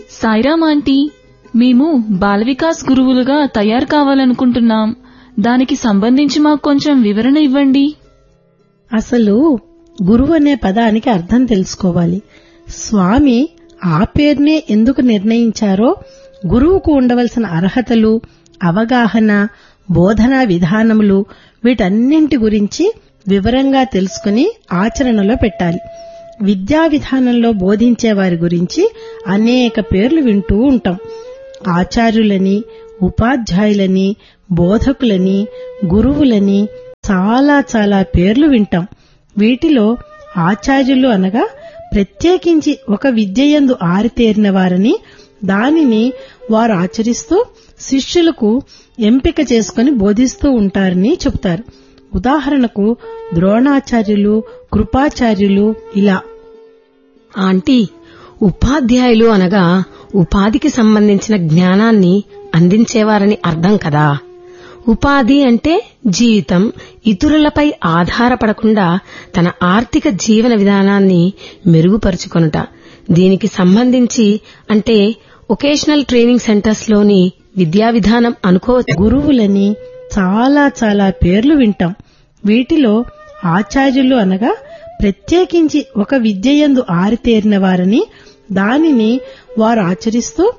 Sairam aunty మేము బాల వికాస్ గురువులుగా తయారు కావాలనుకుంటున్నాం దానికి సంబంధించి మాకు కొంచెం వివరణ ఇవ్వండి అసలు గురువు అనే పదానికి అర్థం తెలుసుకోవాలి స్వామి ఆ పేరునే ఎందుకు నిర్ణయించారో గురువుకు ఉండవలసిన అర్హతలు అవగాహన బోధనా విధానములు వీటన్నింటి గురించి వివరంగా తెలుసుకుని ఆచరణలో పెట్టాలి విద్యా విధానంలో బోధించే వారి గురించి అనేక పేర్లు వింటూ ఉంటాం ఆచార్యులని ఉపాధ్యాయులని బోధకులని గురువులని చాలా చాలా పేర్లు వింటాం వీటిలో ఆచార్యులు అనగా ప్రత్యేకించి ఒక విద్యయందు ఆరితేరిన వారని దానిని వారు ఆచరిస్తూ శిష్యులకు ఎంపిక చేసుకుని బోధిస్తూ ఉంటారని చెబుతారు ఉదాహరణకు ద్రోణాచార్యులు కృపాచార్యులు ఇలా ఆంటీ ఉపాధ్యాయులు అనగా ఉపాధికి సంబంధించిన జ్ఞానాన్ని అందించేవారని అర్థం కదా ఉపాధి అంటే జీవితం ఇతరులపై ఆధారపడకుండా తన ఆర్థిక జీవన విధానాన్ని మెరుగుపరుచుకొనుట దీనికి సంబంధించి అంటే ఒకేషనల్ ట్రైనింగ్ సెంటర్స్ లోని విద్యా విధానం అనుకోవచ్చు గురువులని చాలా చాలా పేర్లు వింటాం వీటిలో ఆచార్యులు అనగా ప్రత్యేకించి ఒక విద్యయందు ఆరితేరిన వారని దానిని వారు ఆచరిస్తూ